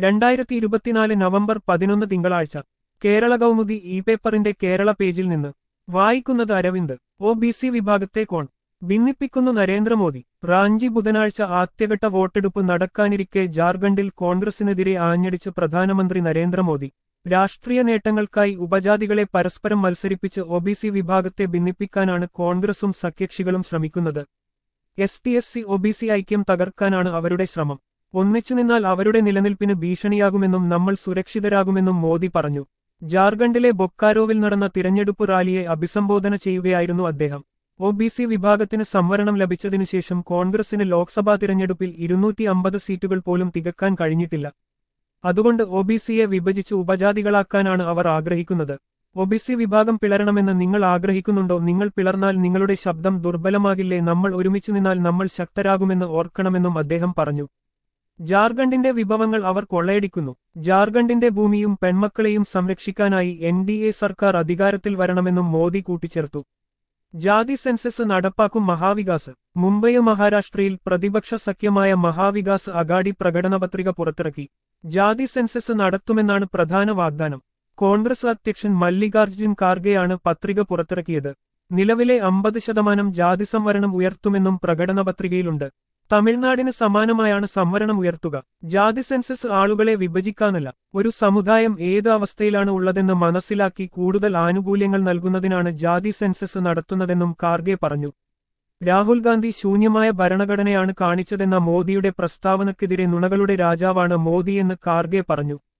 രണ്ടായിരത്തി ഇരുപത്തിനാല് നവംബർ പതിനൊന്ന് തിങ്കളാഴ്ച കേരള കൗമുദി ഇ പേപ്പറിന്റെ കേരള പേജിൽ നിന്ന് വായിക്കുന്നത് അരവിന്ദ് ഒ ബി സി വിഭാഗത്തെ കോൺ ഭിന്നിപ്പിക്കുന്നു നരേന്ദ്രമോദി റാഞ്ചി ബുധനാഴ്ച ആദ്യഘട്ട വോട്ടെടുപ്പ് നടക്കാനിരിക്കെ ജാർഖണ്ഡിൽ കോൺഗ്രസിനെതിരെ ആഞ്ഞടിച്ച് പ്രധാനമന്ത്രി നരേന്ദ്രമോദി രാഷ്ട്രീയ നേട്ടങ്ങൾക്കായി ഉപജാതികളെ പരസ്പരം മത്സരിപ്പിച്ച് ഒ ബി സി വിഭാഗത്തെ ഭിന്നിപ്പിക്കാനാണ് കോൺഗ്രസും സഖ്യകക്ഷികളും ശ്രമിക്കുന്നത് S T S C O B C ഐക്യം തകർക്കാനാണ് അവരുടെ ശ്രമം ഒന്നിച്ചു നിന്നാൽ അവരുടെ നിലനിൽപ്പിന് ഭീഷണിയാകുമെന്നും നമ്മൾ സുരക്ഷിതരാകുമെന്നും മോദി പറഞ്ഞു ജാർഖണ്ഡിലെ ബൊക്കാരോവിൽ നടന്ന തിരഞ്ഞെടുപ്പ് റാലിയെ അഭിസംബോധന ചെയ്യുകയായിരുന്നു അദ്ദേഹം ഒ ബി സി വിഭാഗത്തിന് സംവരണം ലഭിച്ചതിനുശേഷം കോൺഗ്രസിന് ലോക്സഭാ തിരഞ്ഞെടുപ്പിൽ ഇരുന്നൂറ്റി അമ്പത് സീറ്റുകൾ പോലും തികക്കാൻ കഴിഞ്ഞിട്ടില്ല അതുകൊണ്ട് ഒ ബി സിയെ വിഭജിച്ച് ഉപജാതികളാക്കാനാണ് അവർ ആഗ്രഹിക്കുന്നത് ഒ ബി സി വിഭാഗം പിളരണമെന്ന് നിങ്ങൾ ആഗ്രഹിക്കുന്നുണ്ടോ നിങ്ങൾ പിളർന്നാൽ നിങ്ങളുടെ ശബ്ദം ദുർബലമാകില്ലേ നമ്മൾ ഒരുമിച്ചു നിന്നാൽ നമ്മൾ ശക്തരാകുമെന്ന് ഓർക്കണമെന്നും അദ്ദേഹം പറഞ്ഞു ജാർഖണ്ഡിന്റെ വിഭവങ്ങൾ അവർ കൊള്ളയടിക്കുന്നു ജാർഖണ്ഡിന്റെ ഭൂമിയും പെൺമക്കളെയും സംരക്ഷിക്കാനായി എൻ ഡി എ സർക്കാർ അധികാരത്തിൽ വരണമെന്നും മോദി കൂട്ടിച്ചേർത്തു ജാതി സെൻസസ് നടപ്പാക്കും മഹാവികാസ് മുംബൈ മഹാരാഷ്ട്രയിൽ പ്രതിപക്ഷ സഖ്യമായ മഹാവികാസ് അഗാഡി പ്രകടനപത്രിക പുറത്തിറക്കി ജാതി സെൻസസ് നടത്തുമെന്നാണ് പ്രധാന വാഗ്ദാനം കോൺഗ്രസ് അധ്യക്ഷൻ മല്ലികാർജ്ജുൻ ഖാർഗെയാണ് പത്രിക പുറത്തിറക്കിയത് നിലവിലെ അമ്പത് ശതമാനം ജാതി സംവരണം ഉയർത്തുമെന്നും പ്രകടനപത്രികയിലുണ്ട് തമിഴ്നാടിന് സമാനമായാണ് സംവരണം ഉയർത്തുക ജാതി സെൻസസ് ആളുകളെ വിഭജിക്കാനല്ല ഒരു സമുദായം ഏത് അവസ്ഥയിലാണ് ഉള്ളതെന്ന് മനസ്സിലാക്കി കൂടുതൽ ആനുകൂല്യങ്ങൾ നൽകുന്നതിനാണ് ജാതി സെൻസസ് നടത്തുന്നതെന്നും കാർഗെ പറഞ്ഞു രാഹുൽ ഗാന്ധി ശൂന്യമായ ഭരണഘടനയാണ് കാണിച്ചതെന്ന മോദിയുടെ പ്രസ്താവനയ്ക്കെതിരെ നുണകളുടെ രാജാവാണ് മോദിയെന്ന് കാർഗെ പറഞ്ഞു